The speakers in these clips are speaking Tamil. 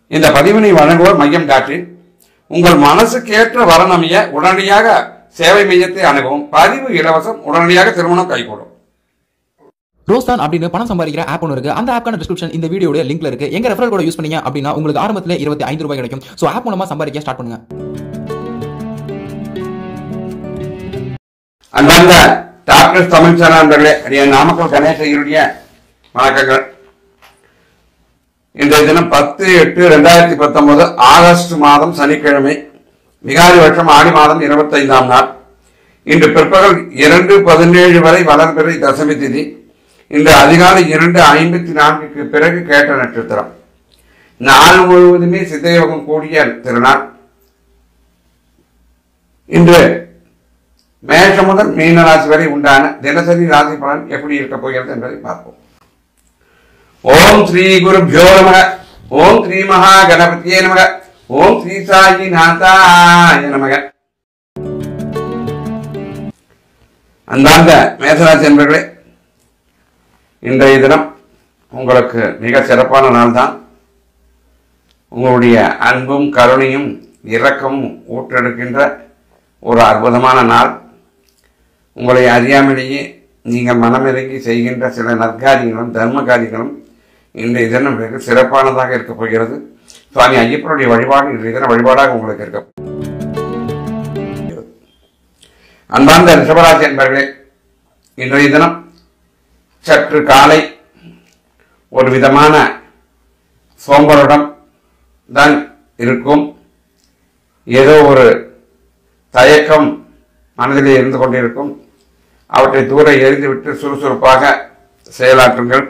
இந்த பதிவினை வழங்குவோர் மையம் டாக்டர் உங்கள் மனசுக்கேற்ற வரநமைய உடனடியாக சேவை மையத்தை அணுகவும் பதிவு இலவசம் உடனடியாக திருமணம் கைகூடும் ரோஸ்தான் அப்படின்னு பணம் சம்பாதிக்கிற ஆப் ஒன்று இருக்கு அந்த ஆப்க்கான டிஸ்கிரிப்ஷன் இந்த வீடியோட லிங்க்ல இருக்கு எங்க ரெஃபரல் கூட யூஸ் பண்ணீங்க அப்படின்னா உங்களுக்கு ஆரம்பத்துல இருபத்தி ஐந்து ரூபாய் கிடைக்கும் ஸோ ஆப் மூலமா சம்பாதிக்க ஸ்டார்ட் பண்ணுங்க அன்பார்ந்த டாக்டர் தமிழ் சேனர்களே அடிய நாமக்கல் கணேசகிரியுடைய வணக்கங்கள் இன்றைய தினம் பத்து எட்டு ரெண்டாயிரத்தி பத்தொன்பது ஆகஸ்ட் மாதம் சனிக்கிழமை விகாரி வருஷம் ஆடி மாதம் இருபத்தைந்தாம் நாள் இன்று பிற்பகல் இரண்டு பதினேழு வரை வளர்பிறை தசமி திதி இன்று அதிகாலை இரண்டு ஐம்பத்தி நான்குக்கு பிறகு கேட்ட நட்சத்திரம் நாள் முழுவதுமே சித்தயோகம் கூடிய திருநாள் இன்று மேஷம் முதல் மீன ராசி வரை உண்டான தினசரி ராசி பலன் எப்படி இருக்க போகிறது என்பதை பார்ப்போம் ஓம் ஸ்ரீ குருபியோ நம ஓம் ஸ்ரீ மகா கணபதியே நமக ஓம் ஸ்ரீ சாயி நாதாய நமக அந்தாந்த மேசராசி என்பர்களே இன்றைய தினம் உங்களுக்கு மிக சிறப்பான நாள் தான் உங்களுடைய அன்பும் கருணையும் இரக்கமும் ஊற்றெடுக்கின்ற ஒரு அற்புதமான நாள் உங்களை அறியாமலேயே நீங்கள் மனமிறங்கி செய்கின்ற சில நற்காரியங்களும் தர்ம காரியங்களும் இன்றைய தினம் வெகு சிறப்பானதாக இருக்கப் போகிறது சுவாமி ஐயப்பனுடைய வழிபாடு இன்றைய தினம் வழிபாடாக உங்களுக்கு இருக்க போகிறது. அன்பார்ந்த ரிஷபராசி என்பர்களே இன்றைய தினம் சற்று காலை ஒரு விதமான சோம்பலுடன் தான் இருக்கும் ஏதோ ஒரு தயக்கம் மனதிலே இருந்து கொண்டிருக்கும் அவற்றை தூர எரிந்துவிட்டு சுறுசுறுப்பாக செயலாற்றுங்கள்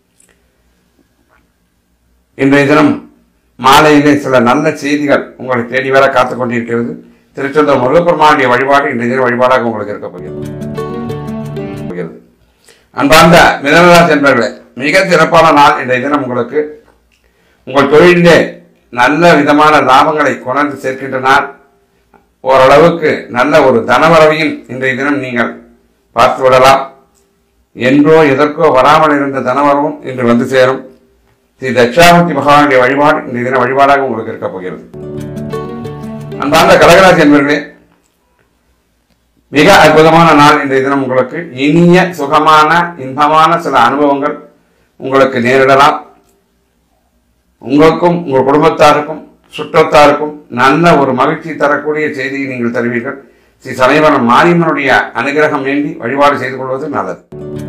இன்றைய தினம் மாலையிலே சில நல்ல செய்திகள் உங்களை தேடி வர காத்துக் கொண்டிருக்கிறது திருச்செந்தூர் முருகப்பெருமானுடைய வழிபாடு இன்றைய தினம் வழிபாடாக உங்களுக்கு இருக்க போகிறது போகிறது. அன்பார்ந்த மிதனராசி என்பர்களே மிக சிறப்பான நாள் இன்றைய தினம் உங்களுக்கு உங்கள் தொழிலிலே நல்ல விதமான லாபங்களை கொண்டு சேர்க்கின்ற நாள் ஓரளவுக்கு நல்ல ஒரு தனவரவையும் இன்றைய தினம் நீங்கள் பார்த்து விடலாம் என்றோ எதற்கோ வராமல் இருந்த தனவரவும் இன்று வந்து சேரும் ஸ்ரீ தட்சாமூர்த்தி பகவானுடைய வழிபாடு இன்றைய தின வழிபாடாக உங்களுக்கு இருக்கப் போகிறது அன்பார்ந்த கடகராசி என்பர்களே மிக அற்புதமான நாள் இன்றைய தினம் உங்களுக்கு இனிய சுகமான இன்பமான சில அனுபவங்கள் உங்களுக்கு நேரிடலாம் உங்களுக்கும் உங்கள் குடும்பத்தாருக்கும் சுற்றத்தாருக்கும் நல்ல ஒரு மகிழ்ச்சி தரக்கூடிய செய்தியை நீங்கள் தருவீர்கள் ஸ்ரீ சமயவரம் மாரியம்மனுடைய அனுகிரகம் வேண்டி வழிபாடு செய்து கொள்வது நல்லது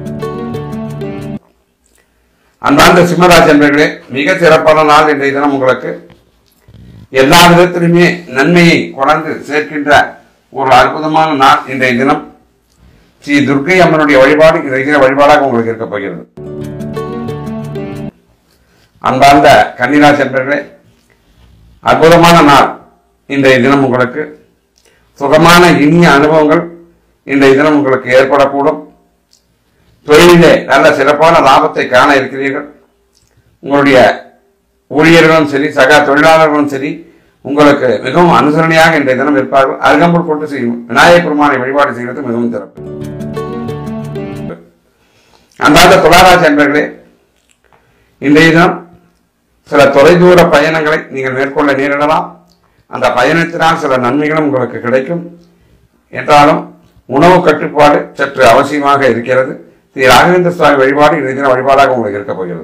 அன்பார்ந்த சிம்மராஜ் என்பர்களே மிக சிறப்பான நாள் இன்றைய தினம் உங்களுக்கு எல்லா விதத்திலுமே நன்மையை கொண்டு சேர்க்கின்ற ஒரு அற்புதமான நாள் இன்றைய தினம் ஸ்ரீ துர்க்கை அம்மனுடைய வழிபாடு இன்றைய தின வழிபாடாக உங்களுக்கு இருக்கப் போகிறது அன்பார்ந்த கன்னிராசி என்பர்களே அற்புதமான நாள் இன்றைய தினம் உங்களுக்கு சுகமான இனிய அனுபவங்கள் இன்றைய தினம் உங்களுக்கு ஏற்படக்கூடும் தொழிலிலே நல்ல சிறப்பான லாபத்தை காண இருக்கிறீர்கள் உங்களுடைய ஊழியர்களும் சரி சக தொழிலாளர்களும் சரி உங்களுக்கு மிகவும் அனுசரணையாக இன்றைய தினம் இருப்பார்கள் அருகம்புல் கொண்டு செய்யும் விநாயகப் பெருமானை வழிபாடு செய்வது மிகவும் சிறப்பு அன்பார்ந்த துளாராசி என்பர்களே இன்றைய தினம் சில தொலைதூர பயணங்களை நீங்கள் மேற்கொள்ள நேரிடலாம் அந்த பயணத்தினால் சில நன்மைகளும் உங்களுக்கு கிடைக்கும் என்றாலும் உணவு கட்டுப்பாடு சற்று அவசியமாக இருக்கிறது ஸ்ரீ ராகவேந்திர சுவாமி வழிபாடு இன்றைய தின வழிபாடாக உங்களுக்கு இருக்கப் போகிறது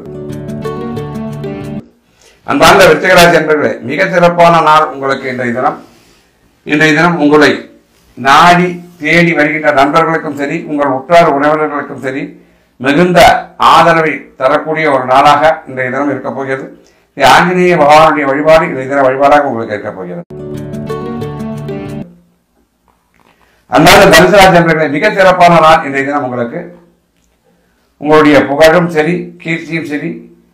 அன்பார்ந்த விருச்சிகராசி என்பர்களே மிக சிறப்பான நாள் உங்களுக்கு இன்றைய தினம் இன்றைய தினம் உங்களை நாடி தேடி வருகின்ற நண்பர்களுக்கும் சரி உங்கள் உற்றார் உறவினர்களுக்கும் சரி மிகுந்த ஆதரவை தரக்கூடிய ஒரு நாளாக இன்றைய தினம் இருக்கப் போகிறது ஸ்ரீ ஆஞ்சநேய பகவானுடைய வழிபாடு இன்றைய தின வழிபாடாக உங்களுக்கு இருக்கப் போகிறது அன்பார்ந்த தனுசராஜ் என்பர்களே மிக சிறப்பான நாள் இன்றைய தினம் உங்களுக்கு உங்களுடைய புகழும் சரி கீர்த்தியும் சரி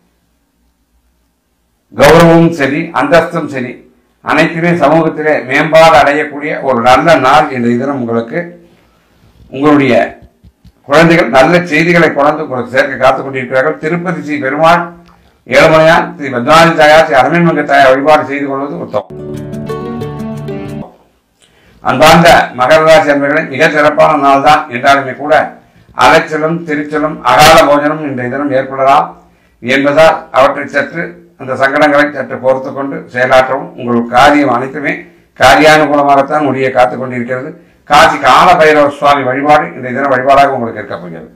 கௌரவமும் சரி அந்தஸ்தும் சரி அனைத்துமே சமூகத்திலே மேம்பாடு அடையக்கூடிய ஒரு நல்ல நாள் இன்றைய தினம் உங்களுக்கு உங்களுடைய குழந்தைகள் நல்ல செய்திகளை கொண்டு உங்களுக்கு சேர்க்க காத்துக் கொண்டிருக்கிறார்கள் திருப்பதி ஸ்ரீ பெருமாள் ஏழுமலையான் ஸ்ரீ பத்மாதி தாயார் ஸ்ரீ அரவிந்த் தாயார் வழிபாடு செய்து கொள்வது உத்தமம் அன்பார்ந்த மகர ராசி அன்பர்களே மிக சிறப்பான நாள் தான் என்றாலுமே கூட அலைச்சலும் திருச்சலும் அகால போஜனம் இன்றைய தினம் ஏற்படலாம் என்பதால் அவற்றை சற்று அந்த சங்கடங்களை சற்று பொறுத்து கொண்டு செயலாற்றவும் உங்கள் காரியம் அனைத்துமே காரியானுகூலமாகத்தான் முடிய காத்துக் கொண்டிருக்கிறது காசி கால பைரவ சுவாமி வழிபாடு இந்த தின வழிபாடாக உங்களுக்கு இருக்க போகிறது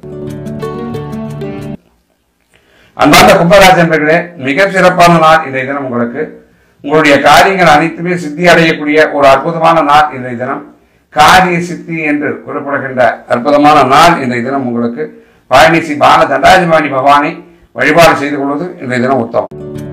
அன்பார்ந்த கும்பராசி என்பர்களே மிக சிறப்பான நாள் இன்றைய தினம் உங்களுக்கு உங்களுடைய காரியங்கள் அனைத்துமே சித்தி அடையக்கூடிய ஒரு அற்புதமான நாள் இன்றைய தினம் காரிய சித்தி என்று குறிப்பிடுகின்ற அற்புதமான நாள் இன்றைய தினம் உங்களுக்கு பழனி ஸ்ரீ பால தண்டாதிபாணி பவானி வழிபாடு செய்து கொள்வது இன்றைய தினம் உத்தமம்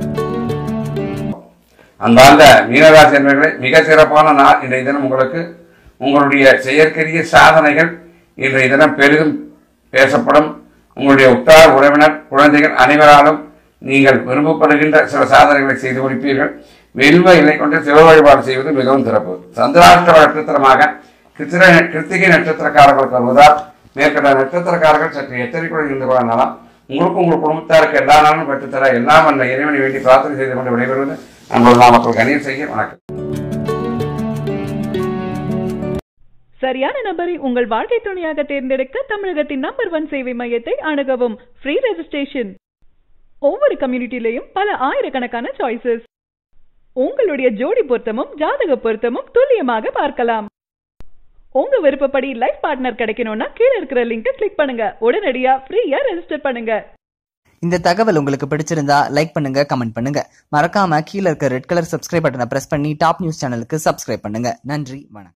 அன்பார்ந்த மீனராசி என்பர்களே மிக சிறப்பான நாள் இன்றைய தினம் உங்களுக்கு உங்களுடைய செயற்கரிய சாதனைகள் இன்றைய தினம் பெரிதும் பேசப்படும் உங்களுடைய உற்றார் உறவினர் குழந்தைகள் அனைவராலும் நீங்கள் விரும்பப்படுகின்ற சில சாதனைகளை செய்து முடிப்பீர்கள் வெல்வ இலை கொண்டு சிவ வழிபாடு செய்வது மிகவும் சிறப்பு சந்திராஷ்டம நட்சத்திரமாக கிருத்திர கிருத்திகை நட்சத்திரக்காரர்களுக்கு வருவதால் மேற்கண்ட நட்சத்திரக்காரர்கள் சற்று எச்சரிக்கையுடன் இருந்து கொள்ளலாம் உங்களுக்கும் உங்கள் குடும்பத்தாருக்கு எல்லா நாளும் பெற்றுத்தர எல்லாம் அந்த இறைவனை வேண்டி பிரார்த்தனை செய்து கொண்டு விடைபெறுவது அன்புள்ள நாமக்கல் கணீர் செய்ய வணக்கம் சரியான நபரை உங்கள் வாழ்க்கை துணையாக தேர்ந்தெடுக்க தமிழகத்தின் நம்பர் ஒன் சேவை மையத்தை அணுகவும் ஃப்ரீ ரெஜிஸ்ட்ரேஷன் ஒவ்வொரு கம்யூனிட்டிலையும் பல ஆயிரக்கணக்கான சாய்ஸஸ் உங்களுடைய ஜோடி பொருத்தமும் ஜாதக பொருத்தமும் துல்லியமாக பார்க்கலாம் உங்க விருப்பப்படி லைஃப் பார்ட்னர் கிடைக்கணும்னா கீழே இருக்கிற லிங்கை கிளிக் பண்ணுங்க உடனடியா ஃப்ரீயா ரெஜிஸ்டர் பண்ணுங்க இந்த தகவல் உங்களுக்கு பிடிச்சிருந்தா லைக் பண்ணுங்க கமெண்ட் பண்ணுங்க மறக்காம கீழே இருக்க ரெட் கலர் சப்ஸ்கிரைப் பட்டனை பிரஸ் பண்ணி டாப் நியூஸ் சேனலுக்கு சப்ஸ்கிரைப் பண்ணுங்க நன்றி வணக்கம்